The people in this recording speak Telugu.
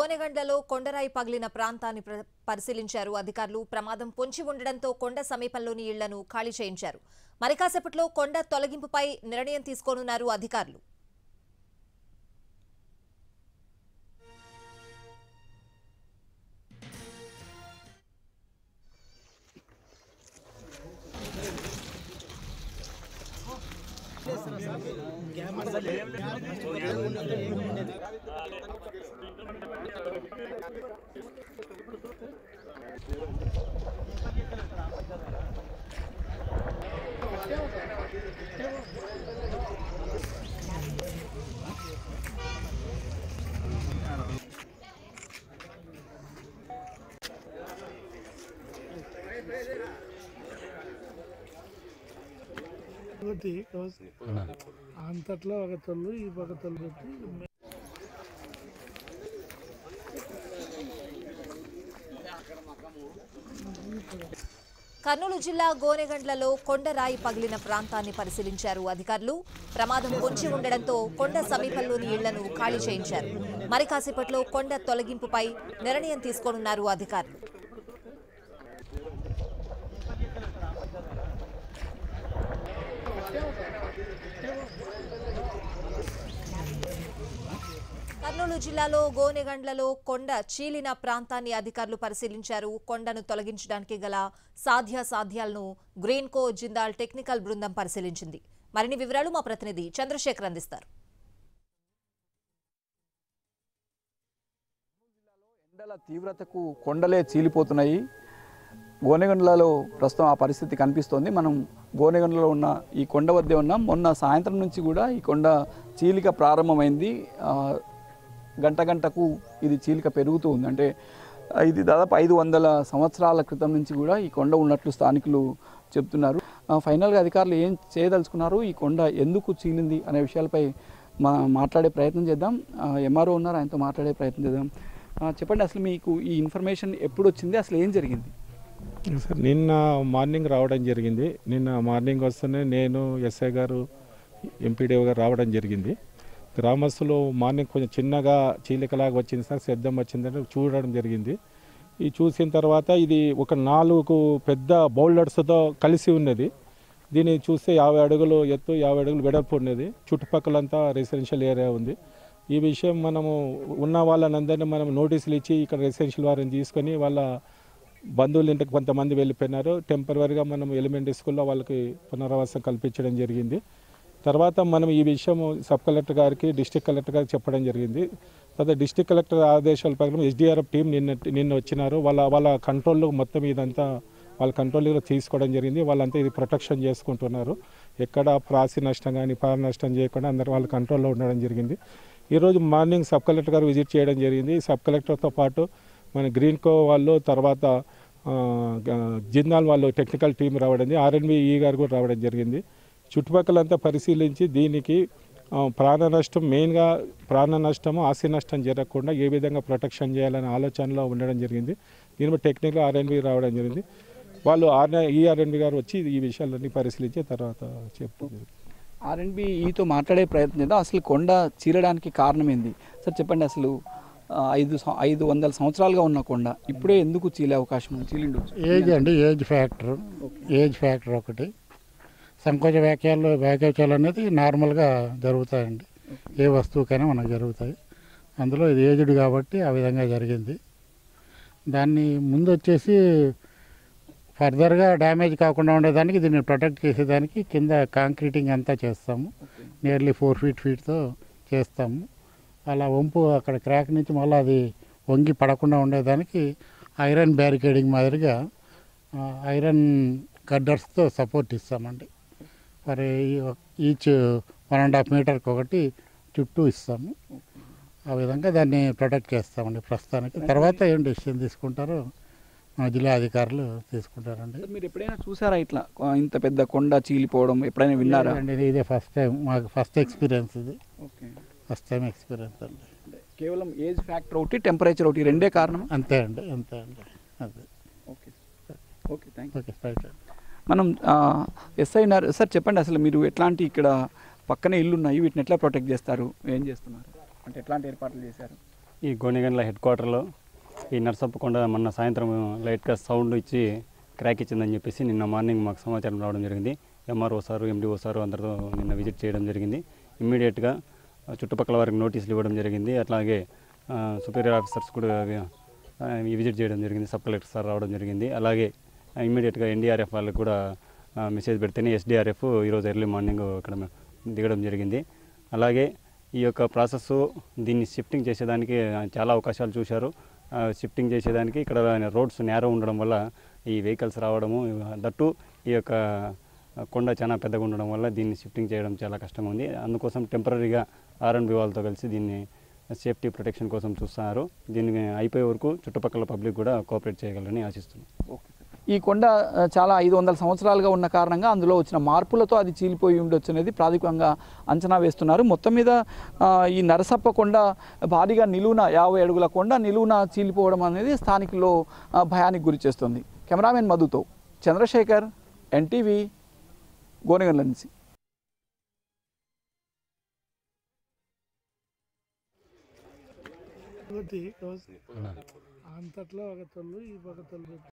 గోనెగండ్లలో కొండరాయి పగిలిన ప్రాంతాన్ని ప్ర- పరిశీలించారు అధికారులు ప్రమాదం పొంచి ఉండడంతో కొండ సమీపంలోని ఇళ్లను ఖాళీ చేయించారు మరి కాసేపట్లో కొండ తొలగింపుపై నిర్ణయం తీసుకోనున్నారు అధికారులు ఒకటి అంతట్లో ఒక తొల్లు ఈ పక్క తొల్లు పెట్టి కర్నూలు జిల్లా గోనెగండ్లలో కొండరాయి పగిలిన ప్రాంతాన్ని పరిశీలించారు అధికారులు ప్రమాదం పొంచి ఉండడంతో కొండ సమీపంలోని ఇళ్లను ఖాళీ చేయించారు మరి కాసేపట్లో కొండ తొలగింపుపై నిర్ణయం తీసుకోనున్నారు అధికారులు కర్నూలు జిల్లాలో గోనెగండ్లలో కొండ చీలిన ప్రాంతాన్ని అధికారులు పరిశీలించారు కొండను తొలగించడానికి గల సాధ్యాసాధ్యాలను గ్రీన్ కో జిందాల్ టెక్నికల్ బృందం పరిశీలించింది మరిన్ని వివరాలు మా ప్రతినిధి చంద్రశేఖర్ అందిస్తారు ఎండల తీవ్రతకు కొండలే చీలిపోతున్నాయి గోనెగండ్లలో ప్రస్తుతం ఆ పరిస్థితి కనిపిస్తోంది మనం గోనెగండ్లలో ఉన్న ఈ కొండ వద్దే ఉన్నాం మొన్న సాయంత్రం నుంచి కూడా ఈ కొండ చీలిక ప్రారంభమైంది ఆ, గంట గంటకు ఇది చీలిక పెరుగుతూ ఉంది అంటే ఆ, ఇది దాదాపు ఐదు వందల సంవత్సరాల క్రితం నుంచి కూడా ఈ కొండ ఉన్నట్లు స్థానికులు చెప్తున్నారు ఆ, ఫైనల్గా అధికారులు ఏం చేయదలుచుకున్నారు ఈ కొండ ఎందుకు చీలింది అనే విషయాలపై మా మాట్లాడే ప్రయత్నం చేద్దాం ఎంఆర్ఓ ఉన్నారు ఆయనతో మాట్లాడే ప్రయత్నం చేద్దాం ఆ, చెప్పండి అసలు మీకు ఈ ఇన్ఫర్మేషన్ ఎప్పుడు వచ్చింది అసలు ఏం జరిగింది సార్ నిన్న మార్నింగ్ రావడం జరిగింది నిన్న మార్నింగ్ వస్తేనే నేను ఎస్ఐ గారు ఎంపీడీఓ గారు రావడం జరిగింది గ్రామస్తులు మార్నింగ్ కొంచెం చిన్నగా చీలికలాగా వచ్చింది సార్ శబ్దం వచ్చిందని చూడడం జరిగింది ఈ చూసిన తర్వాత ఇది ఒక నాలుగు పెద్ద బౌల్డర్స్తో కలిసి ఉన్నది దీన్ని చూస్తే యాభై అడుగులు ఎత్తు యాభై అడుగులు వెడల్పు ఉన్నది చుట్టుపక్కలంతా రెసిడెన్షియల్ ఏరియా ఉంది ఈ విషయం మనము ఉన్న వాళ్ళనందరినీ మనం నోటీసులు ఇచ్చి ఇక్కడ రెసిడెన్షియల్ వారిని తీసుకొని వాళ్ళ బంధువుల ఇంటికి కొంతమంది వెళ్ళిపోయినారు టెంపరీగా మనం ఎలిమెంటరీ స్కూల్లో వాళ్ళకి పునరావాసం కల్పించడం జరిగింది తర్వాత మనం ఈ విషయం సబ్ కలెక్టర్ గారికి డిస్ట్రిక్ట్ కలెక్టర్ గారికి చెప్పడం జరిగింది తర్వాత డిస్ట్రిక్ట్ కలెక్టర్ ఆదేశాల ప్రకారం ఎస్డిఆర్ఎఫ్ టీం నిన్న నిన్న వచ్చినారు వాళ్ళ వాళ్ళ కంట్రోల్లో మొత్తం ఇదంతా వాళ్ళ కంట్రోల్లో తీసుకోవడం జరిగింది వాళ్ళంతా ఇది ప్రొటెక్షన్ చేసుకుంటున్నారు ఎక్కడ ప్రాసి నష్టం కానీ ప్రాణ నష్టం చేయకుండా అందరూ వాళ్ళ కంట్రోల్లో ఉండడం జరిగింది ఈరోజు మార్నింగ్ సబ్ కలెక్టర్ గారు విజిట్ చేయడం జరిగింది సబ్ కలెక్టర్తో పాటు మన గ్రీన్ కో వాళ్ళు తర్వాత ఆ, గ- జిందాల్ వాళ్ళు టెక్నికల్ టీం రావడం ఆర్ఎన్బి ఈ గారు కూడా రావడం జరిగింది చుట్టుపక్కలంతా పరిశీలించి దీనికి ఆ, ప్రాణ నష్టం మెయిన్గా ప్రాణ నష్టము ఆస్తి నష్టం జరగకుండా ఏ విధంగా ప్రొటెక్షన్ చేయాలనే ఆలోచనలో ఉండడం జరిగింది దీని టెక్నికల్ ఆర్ఎన్బి రావడం జరిగింది వాళ్ళు ఆర్ ఈ ఆర్ఎన్బి గారు వచ్చి ఈ విషయాలన్నీ పరిశీలించి తర్వాత చెప్పడం జరిగింది ఆర్ఎండ్బి ఈతో మాట్లాడే ప్రయత్నం చేద్దాం అసలు కొండ చీలడానికి కారణం ఏంది సార్ చెప్పండి అసలు ఆ, ఐదు సం- ఐదు వందల సంవత్సరాలుగా ఉన్న కొండ ఇప్పుడే ఎందుకు చీలే అవకాశం ఉంది చీలిండొచ్చు ఏజ్ అండి ఏజ్ ఫ్యాక్టర్ ఏజ్ ఫ్యాక్టర్ ఒకటి సంకోచ వ్యాఖ్యలు వ్యాఖ్యాలు అనేది నార్మల్గా జరుగుతాయండి ఏ వస్తువుకైనా మనకు జరుగుతాయి అందులో ఇది ఏజ్డ్ కాబట్టి ఆ విధంగా జరిగింది దాన్ని ముందు వచ్చేసి ఫర్దర్గా డ్యామేజ్ కాకుండా ఉండేదానికి దీన్ని ప్రొటెక్ట్ చేసేదానికి కింద కాంక్రీటింగ్ అంతా చేస్తాము నియర్లీ ఫోర్ ఫీట్ ఫీట్తో చేస్తాము అలా వంపు అక్కడ క్రాక్ నుంచి మళ్ళీ అది వంగి పడకుండా ఉండేదానికి ఐరన్ బ్యారికేడింగ్ మాదిరిగా ఆ, ఐరన్ గడ్డర్స్తో సపోర్ట్ ఇస్తామండి మరి ఈచ్ వన్ అండ్ హాఫ్ మీటర్కి ఒకటి చుట్టూ ఇస్తాము ఆ విధంగా దాన్ని ప్రొటెక్ట్ చేస్తామండి ప్రస్తుతానికి తర్వాత ఏం డెసిషన్ తీసుకుంటారో మా జిల్లా అధికారులు తీసుకుంటారండి సార్, మీరు ఎప్పుడైనా చూసారా ఇట్లా ఆ, ఇంత పెద్ద కొండ చీలిపోవడం ఎప్పుడైనా విన్నారా లేదండి, ఇది ఇదే ఫస్ట్ టైం మాకు ఫస్ట్ ఎక్స్పీరియన్స్ ఇది ఓకే ఫస్ట్ టైం ఎక్స్పీరియన్స్ అండి కేవలం ఏజ్ ఫ్యాక్టర్ ఒకటి టెంపరేచర్ ఒకటి రెండే కారణం అంతే అండి అంతే అండి అదే okay okay thank okay right అండి మనం ఎస్ఐ ఉన్నారు సార్ చెప్పండి అసలు మీరు ఎట్లాంటి ఇక్కడ పక్కనే ఇల్లు ఉన్నాయి వీటిని ఎట్లా ప్రొటెక్ట్ చేస్తారు ఏం చేస్తున్నారు అంటే ఎట్లాంటి ఏర్పాట్లు చేశారు ఈ గోనెగండ్ల హెడ్ క్వార్టర్లో ఈ నర్సప్పకొండ మొన్న సాయంత్రం లైట్గా సౌండ్ ఇచ్చి క్రాక్ ఇచ్చిందని చెప్పేసి నిన్న మార్నింగ్ మాకు సమాచారం రావడం జరిగింది ఎంఆర్ఓ సారు ఎండిఓ సారు అందరితో నిన్న విజిట్ చేయడం జరిగింది ఇమ్మీడియట్గా చుట్టుపక్కల వారికి నోటీసులు ఇవ్వడం జరిగింది అట్లాగే సుపీరియర్ ఆఫీసర్స్ కూడా ఆ, ఈ విజిట్ చేయడం జరిగింది సబ్ కలెక్టర్ సార్ రావడం జరిగింది అలాగే ఇమ్మీడియట్గా ఎన్డీఆర్ఎఫ్ వాళ్ళకి కూడా ఆ, మెసేజ్ పెడితేనే ఎస్డీఆర్ఎఫ్ ఈరోజు ఎర్లీ మార్నింగ్ ఇక్కడ దిగడం జరిగింది అలాగే ఈ యొక్క ప్రాసెస్ దీన్ని షిఫ్టింగ్ చేసేదానికి చాలా అవకాశాలు చూశారు ఆ, షిఫ్టింగ్ చేసేదానికి ఇక్కడ రోడ్స్ నేరో ఉండడం వల్ల ఈ వెహికల్స్ రావడము దట్టు ఈ యొక్క కొండ చాలా పెద్దగా ఉండడం వల్ల దీన్ని షిఫ్టింగ్ చేయడం చాలా కష్టంగా ఉంది అందుకోసం టెంపరీగా ఆర్ అండ్ బి వాళ్ళతో కలిసి దీన్ని సేఫ్టీ ప్రొటెక్షన్ కోసం చూస్తున్నారు దీన్ని అయిపోయే వరకు చుట్టుపక్కల పబ్లిక్ కూడా కోఆపరేట్ చేయగలరని ఆశిస్తున్నాం ఈ కొండ ఆ, చాలా ఐదు వందల సంవత్సరాలుగా ఉన్న కారణంగా అందులో వచ్చిన మార్పులతో అది చీలిపోయి ఉండొచ్చు అనేది ప్రాథమికంగా అంచనా వేస్తున్నారు మొత్తం మీద ఆ, ఈ నరసప్ప కొండ భారీగా నిలువున యాభై అడుగుల కొండ నిలువున చీలిపోవడం అనేది స్థానికుల్లో ఆ, భయానికి గురి చేస్తుంది కెమెరామెన్ మధుతో చంద్రశేఖర్ ఎన్టీవీ గోనెగండ్ల నుంచి ఒకటి అంతట్లో ఒక తొల్లు ఈ పక్క తొల్లు